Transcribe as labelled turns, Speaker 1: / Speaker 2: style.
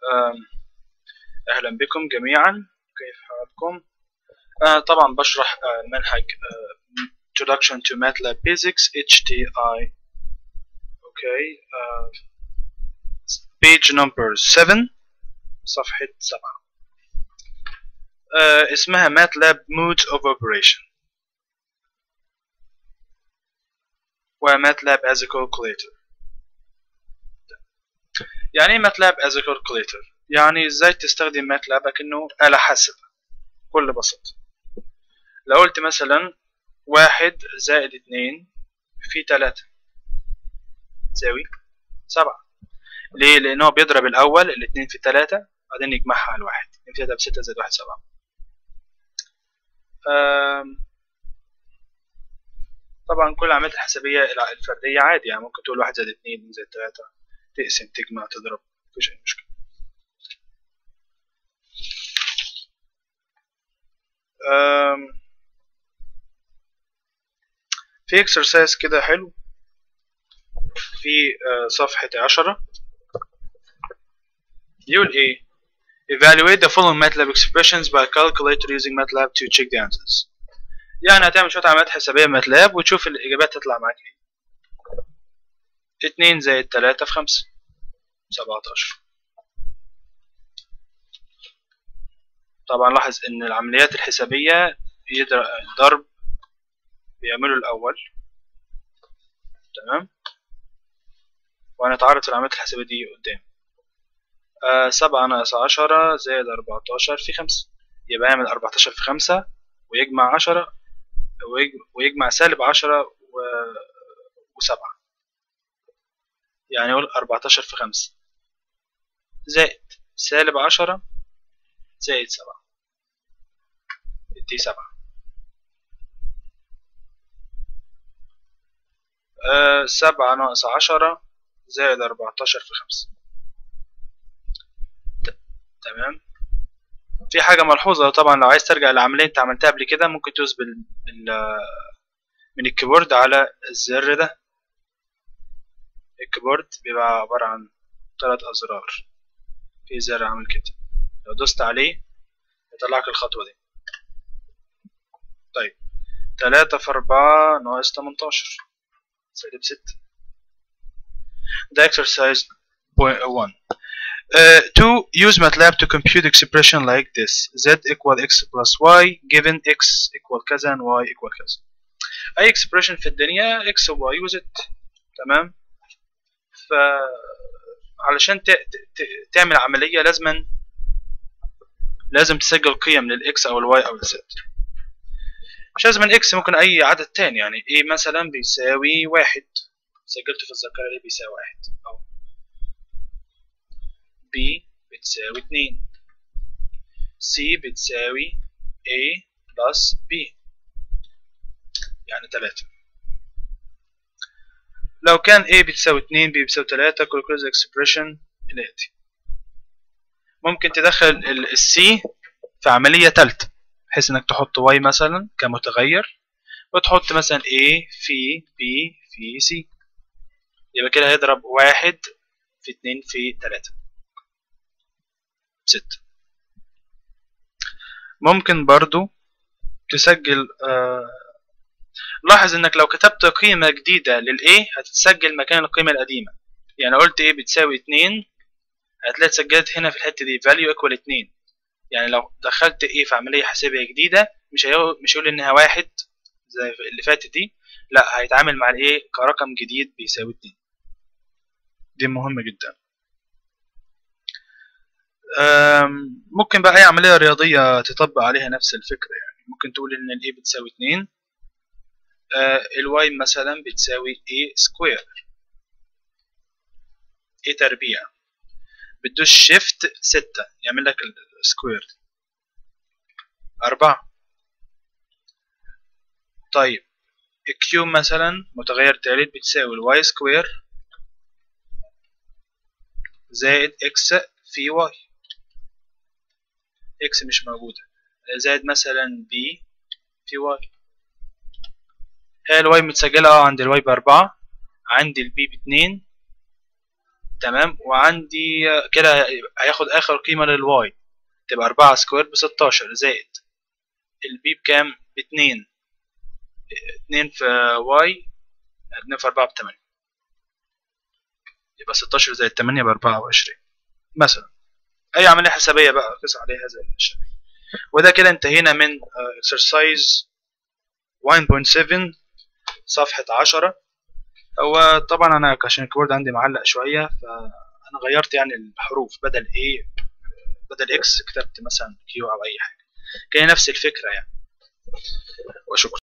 Speaker 1: آم، أهلا بكم جميعا كيف حالكم؟ آه، طبعا بشرح آه، منهج آه، Introduction to MATLAB Basics HTI أوكي آه، page number 7 صفحة 7 آه، اسمها MATLAB Modes of Operation وماتلاب as a calculator يعني ايه ماتلاب as a calculator يعني ازاي تستخدم ماتلاب كأنه آلة حاسبة بكل بساطة لو قلت مثلا واحد زائد اتنين في تلاتة تساوي سبعة ليه؟ لأنه بيضرب الأول الاتنين في تلاتة بعدين يجمعها على الواحد اتنين في تلاتة بستة زائد واحد سبعة أم، طبعا كل العمليات الحسابية الفردية عادي يعني ممكن تقول واحد زائد اتنين اتنين زائد تلاتة تقسم تجمع تضرب مفيش أي مشكلة أم، في اكسرسايز كده حلو في آه، صفحة عشرة يقول ايه evaluate the following MATLAB expressions by calculator using MATLAB to check the answers يعني هتعمل شوية عمليات حسابية ماتلاب وتشوف الإجابات تطلع معاك ايه اتنين زائد تلاتة في خمسة سبعتاشر طبعا لاحظ إن العمليات الحسابية يضرب ضرب بيعملوا الأول تمام وهنتعرض في العمليات الحسابية دي قدام آه سبعة ناقص عشرة زائد أربعتاشر في خمسة يبقى يعمل أربعتاشر في خمسة ويجمع عشرة ويج- ويجمع سالب عشرة و... وسبعة يعني يقول أربعتاشر في خمسة زائد سالب عشرة زائد سبعة دي سبعة آه سبعة ناقص عشرة زائد أربعتاشر في خمسة ت- تمام في حاجة ملحوظة طبعا لو عايز ترجع لعملية انت عملتها قبل كده ممكن تدوس بال... بال... من الكيبورد على الزر ده الكيبورد بيبقى عبارة عن ثلاث أزرار في زر عامل كده لو دوست عليه يطلعك الخطوة دي طيب تلاتة في أربعة ناقص تمنتاشر سالب ستة ده exercise point one Uh, to use MATLAB to compute expression like this z equal x plus y given x equal كذا and y equal كذا أي expression في الدنيا x و y و z تمام ف علشان ت... ت... ت- تعمل عملية لازما لازم تسجل قيم للإكس أو الواي أو الزد مش لازم الإكس ممكن أي عدد تاني يعني A مثلا بيساوي واحد سجلته في الذاكرة ليه بيساوي واحد أو B بتساوي اتنين C بتساوي A plus B يعني تلاتة لو كان A بتساوي اتنين B بتساوي تلاتة calculate the expression الآتي ممكن تدخل ال ال C في عملية تالتة بحيث انك تحط y مثلا كمتغير وتحط مثلا A في B في C يبقى كده هيضرب واحد في اتنين في تلاتة ستة ممكن برضو تسجل آه لاحظ انك لو كتبت قيمة جديدة للA هتتسجل مكان القيمة القديمة يعني قلت A بتساوي اتنين هتلاقي اتسجلت هنا في الحتة دي value equal اتنين يعني لو دخلت A في عملية حسابية جديدة مش هيقول مش هيقول انها واحد زي اللي فاتت دي لا هيتعامل مع الايه كرقم جديد بيساوي اتنين دي مهمة جدا أم، ممكن بقى أي عملية رياضية تطبق عليها نفس الفكرة يعني ممكن تقول إن ال A بتساوي اتنين ال Y مثلا بتساوي A سكوير A تربيع بتدوس شيفت ستة يعمل لك السكوير أربعة طيب Q مثلا متغير تالت بتساوي ال Y سكوير زائد X في Y X مش موجودة زائد مثلا B في Y هي الواي متسجلة اه عند الواي بأربعة عند البي باتنين تمام وعندي كده هياخد اخر قيمة للواي تبقى أربعة سكوير بستاشر زائد البي بكام باتنين اتنين في واي اتنين في أربعة بتمانية يبقى ستاشر زائد تمانية بأربعة وعشرين مثلا أي عملية حسابية بقى قيس عليها زي الشكل وده كده انتهينا من exercise 1.7 صفحة عشرة هو طبعا أنا عشان الكيبورد عندي معلق شوية فأنا غيرت يعني الحروف بدل A بدل X كتبت مثلا Q أو أي حاجة كان نفس الفكرة يعني وشكرا